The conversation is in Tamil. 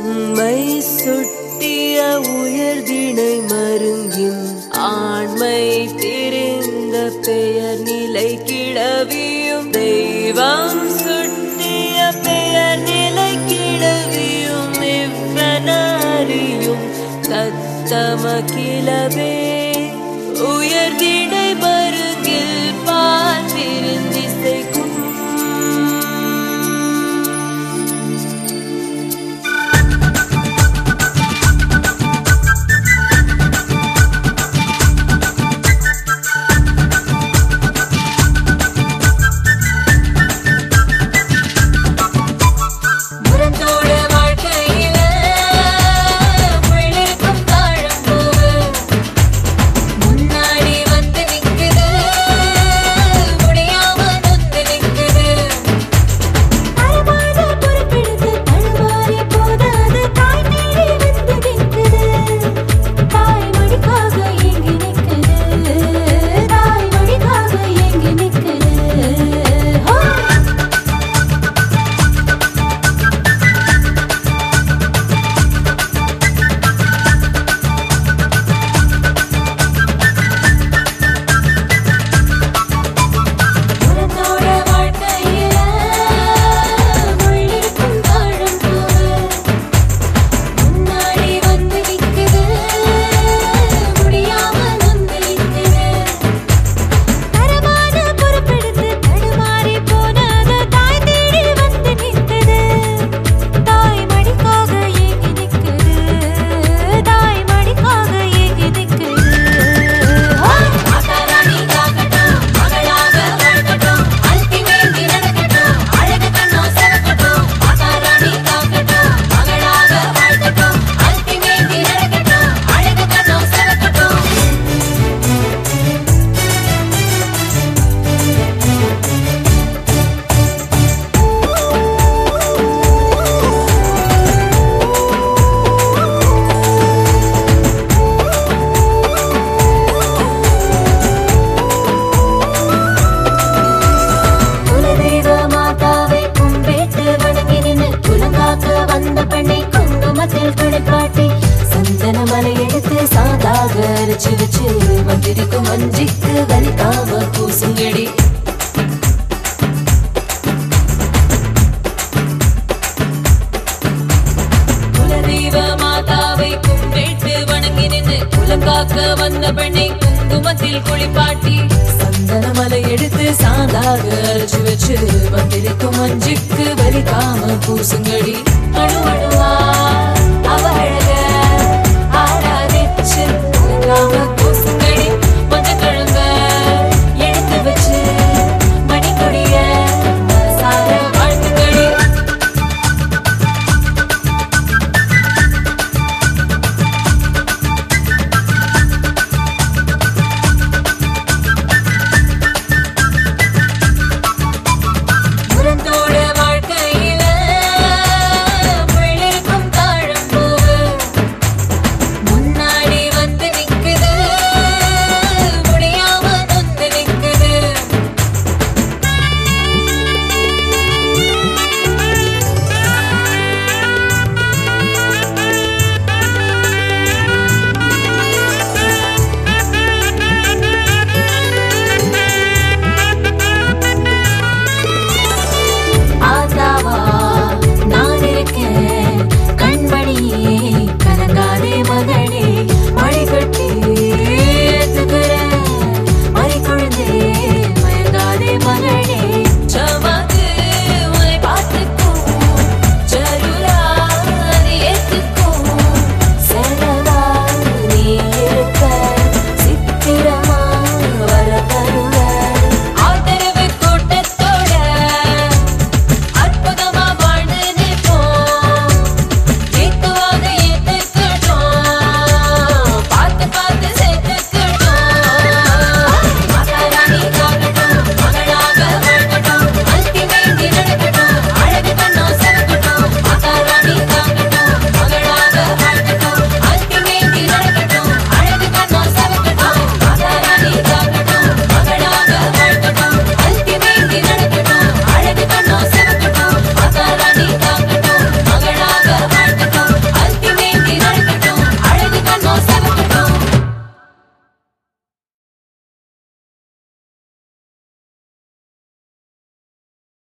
உண்மை சுட்டிய உயர்திணை மருங்கின் ஆண்மை தெரிந்த பெயர் நிலை கிளவியும் தெய்வம் சுட்டிய பெயர் நிலை கிளவியும் இவ்வனறியும் தத்தம கிளவே உயர்திடை மருங்கில் பார்த்திருந்திசைக்கும் முரந்தோட வாழ்க்கையில முள்ளிருக்கும் தாழம்பூவு முன்னாடி வந்து நிக்குது முடியாம நொந்து நிக்குது அறவாத பொறுப்பெடுத்து தழுவாரி போதாது தாய் தேடி வந்து நிற்குது தாய் மடிக்காக ஏங்கி நிற்குது தாய் மடிக்காக ஏங்கி நிற்குது ஹோ முரத்தோட வாழ்க்கையில முள்ளிருக்கும் தாழம்பூவு முன்னாடி வந்து நிக்குது முடியாம நொந்து நிக்குது தரமான பொறுப்பெடுத்து தடுமாறி போனது தாய் தேடி வந்து நிக்குது தாய் மடிக்காக ஏங்கி நிக்குது தாய் மடிக்காக ஏங்கி நிக்குது மாதாராணி காக்கட்டும் மகளாக வாழ்க்கட்டும் அல்பிமேந்தி நடக்கட்டும் அழகு கண்ணோ சிறக்கட்டும் மாதாராணி காக்கட்டும் மகளாக வாழ்க்கட்டும் அல்பிமேந்தி நடக்கட்டும் அழகு கண்ணோ சிறக்கட்டும் குலதெய்வ மாதாவை கும்பிட்டு வணங்கி நின்று குலங்காக்க வந்த பெண்ணை குங்குமத்தில் குளிப்பாட்டி சந்தன மலை எடுத்து சாதாக அரைச்சு வச்சு வந்திருக்கும் வஞ்சிக்கு வலிக்காம பூசுங்கடி குலதெய்வ மாதாவை கும்பிட்டு வணங்கி நின்று குலங்காக்க வந்த பெண்ணை குங்குமத்தில் குளிப்பாட்டி சந்தன மலை எடுத்து சாந்தாக அரைச்சு வச்சு வந்திருக்கும் மஞ்சுக்கு வலிக்காம பூசுங்கடி அணு அணு